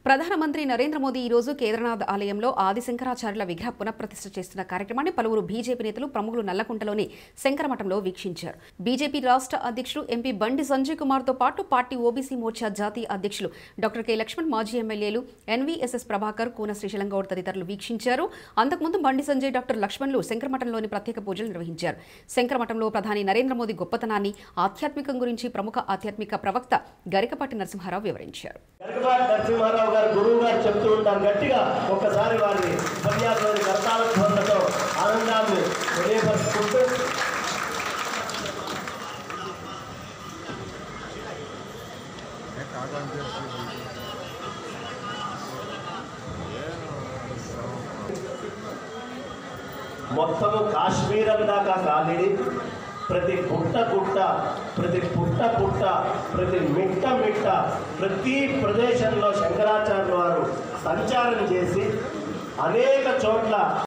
ప్రధానమంత్రి నరేంద్ర మోదీ ఈ రోజు కేదార్నాథ్ ఆలయంలో ఆది శంకరాచార్యుల విగ్రహ పునఃప్రతిష్ఠ చేస్తున్న కార్యక్రమాన్ని పలువురు బీజేపీ నేతలు ప్రముఖులు నల్లకుంటలోని శంకరమఠంలో వీక్షించారు బీజేపీ రాష్ట్ర అధ్యక్షుడు ఎంపీ బండి సంజయ్ కుమార్తో పాటు పార్టీ ఓబీసీ మోర్చా జాతీయ అధ్యక్షులు డాక్టర్ కె లక్ష్మణ్ మాజీ ఎమ్మెల్యేలు ఎన్వీఎస్ఎస్ ప్రభాకర్ కూన శ్రీశైలంగౌడ్ తదితరులు వీక్షించారు అంతకుముందు బండి సంజయ్ డాక్టర్ లక్ష్మణ్లు శంకరమఠంలోని ప్రత్యేక పూజలు నిర్వహించారు శంకరమఠంలో ప్రధాని నరేంద్ర మోదీ గొప్పతనాన్ని ఆధ్యాత్మికం గురించి ప్రముఖ ఆధ్యాత్మిక ప్రవక్త గరికపాటి నరసింహారావు వివరించారు గరికపాటి నరసింహారావు గారు గురువు గారు చెప్తూ ఉంటారు గట్టిగా ఒక్కసారి వారిని ఉపన్యాసంలోని కరతాళ ధ్వనులతో ఆనందాన్ని తెలియపరుచుకుంటూ మొత్తము కాశ్మీరం దాకా కాలిడి ప్రతి గుట్ట గుట్ట ప్రతి పుట్ట పుట్ట ప్రతి మిట్ట మిట్ట ప్రతి ప్రదేశంలో శంకరాచార్యుల వారు సంచారం చేసి అనేక చోట్ల